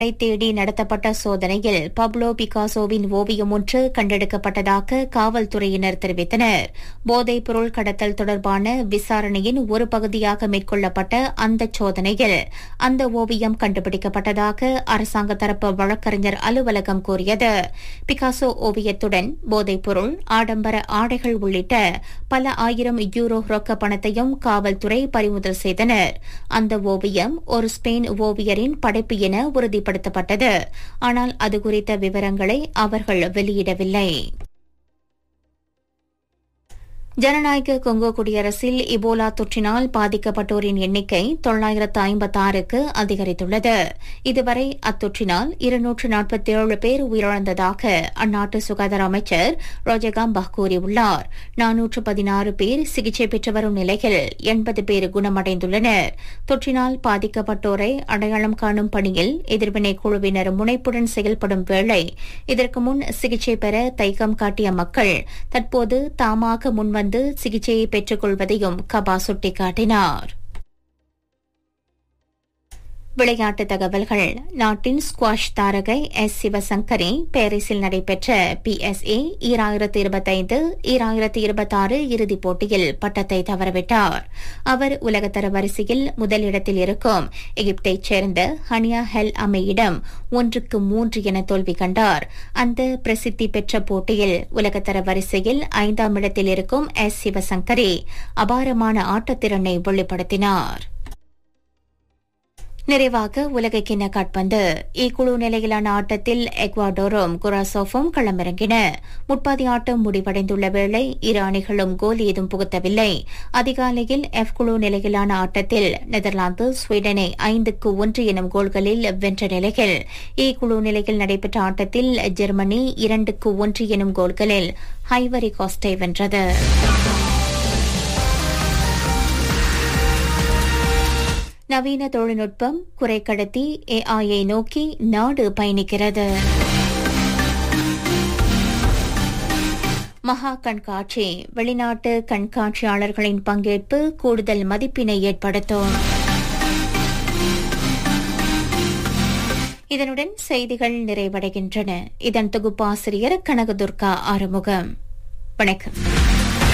தேடி நடத்தப்பட்ட சோதனையில் பப்லோ பிகாசோவின் ஓவியம் ஒன்று கண்டெடுக்கப்பட்டதாக காவல்துறையினர் தெரிவித்தனர் போதைப் பொருள் கடத்தல் தொடர்பான விசாரணையின் ஒரு பகுதியாக மேற்கொள்ளப்பட்ட அந்த சோதனையில் அந்த ஓவியம் கண்டுபிடிக்கப்பட்டதாக அரசாங்க தரப்பு வழக்கறிஞர் அலுவலகம் கூறியது பிகாசோ ஓவியத்துடன் போதைப் பொருள் ஆடம்பர ஆடைகள் உள்ளிட்ட பல ஆயிரம் யூரோ ரொக்க பணத்தையும் காவல்துறை பறிமுதல் செய்தனர் அந்த ஓவியம் ஒரு ஸ்பெயின் ஓவியரின் படைப்பு என உறுதிப்படுத்தப்பட்டது ஆனால் அது குறித்த விவரங்களை அவர்கள் வெளியிடவில்லை ஜனநாயக கொங்கோ குடியரசில் இபோலா தொற்றினால் பாதிக்கப்பட்டோரின் எண்ணிக்கை தொள்ளாயிரத்து ஐம்பத்தாறுக்கு அதிகரித்துள்ளது இதுவரை அத்தொற்றினால் இருநூற்று நாற்பத்தேழு பேர் உயிரிழந்ததாக அந்நாட்டு சுகாதார அமைச்சர் ரோஜகாம்பா கூறியுள்ளார் நானூற்று பதினாறு பேர் சிகிச்சை பெற்று வரும் நிலையில் எண்பது பேர் குணமடைந்துள்ளனர் தொற்றினால் பாதிக்கப்பட்டோரை அடையாளம் காணும் பணியில் எதிர்வினை குழுவினர் முனைப்புடன் செயல்படும் வேளை இதற்கு முன் சிகிச்சை பெற தைக்கம் காட்டிய மக்கள் தற்போது தாமாக முன்வந்து வந்து சிகிச்சையை பெற்றுக் கொள்வதையும் கபா சுட்டிக்காட்டினார் விளையாட்டு தகவல்கள் நாட்டின் ஸ்குவாஷ் தாரகை எஸ் சிவசங்கரி பாரிஸில் நடைபெற்ற பிஎஸ்ஏ ஈராயிரத்து இருபத்தைந்து ஈராயிரத்து இருபத்தாறு இறுதிப் போட்டியில் பட்டத்தை தவறவிட்டார் அவர் உலகத்தர வரிசையில் முதலிடத்தில் இருக்கும் எகிப்தைச் சேர்ந்த ஹனியா ஹெல் அமையிடம் ஒன்றுக்கு மூன்று என தோல்வி கண்டார் அந்த பிரசித்தி பெற்ற போட்டியில் உலகத்தர வரிசையில் ஐந்தாம் இடத்தில் இருக்கும் எஸ் சிவசங்கரி அபாரமான ஆட்டத்திறனை வெளிப்படுத்தினார் நிறைவாக உலகக்கிண்ண காட்பந்து இக்குழு நிலையிலான ஆட்டத்தில் எக்வாடோரும் குராசோஃபும் களமிறங்கின முப்பது ஆட்டம் முடிவடைந்துள்ள வேளை இரு அணிகளும் கோல் ஏதும் புகுத்தவில்லை அதிகாலையில் எஃப் குழு நிலையிலான ஆட்டத்தில் நெதர்லாந்து ஸ்வீடனை ஐந்துக்கு ஒன்று எனும் கோல்களில் வென்ற நிலையில் இ குழு நிலையில் நடைபெற்ற ஆட்டத்தில் ஜெர்மனி இரண்டுக்கு ஒன்று எனும் கோல்களில் ஹைவரி காஸ்டை வென்றது நவீன தொழில்நுட்பம் குறைக்கடத்தி ஏஐயை நோக்கி நாடு பயணிக்கிறது மகா கண்காட்சி வெளிநாட்டு கண்காட்சியாளர்களின் பங்கேற்பு கூடுதல் மதிப்பினை ஏற்படுத்தும் இதனுடன் செய்திகள் நிறைவடைகின்றன இதன் தொகுப்பாசிரியர் கனகதுர்கா ஆறுமுகம் வணக்கம்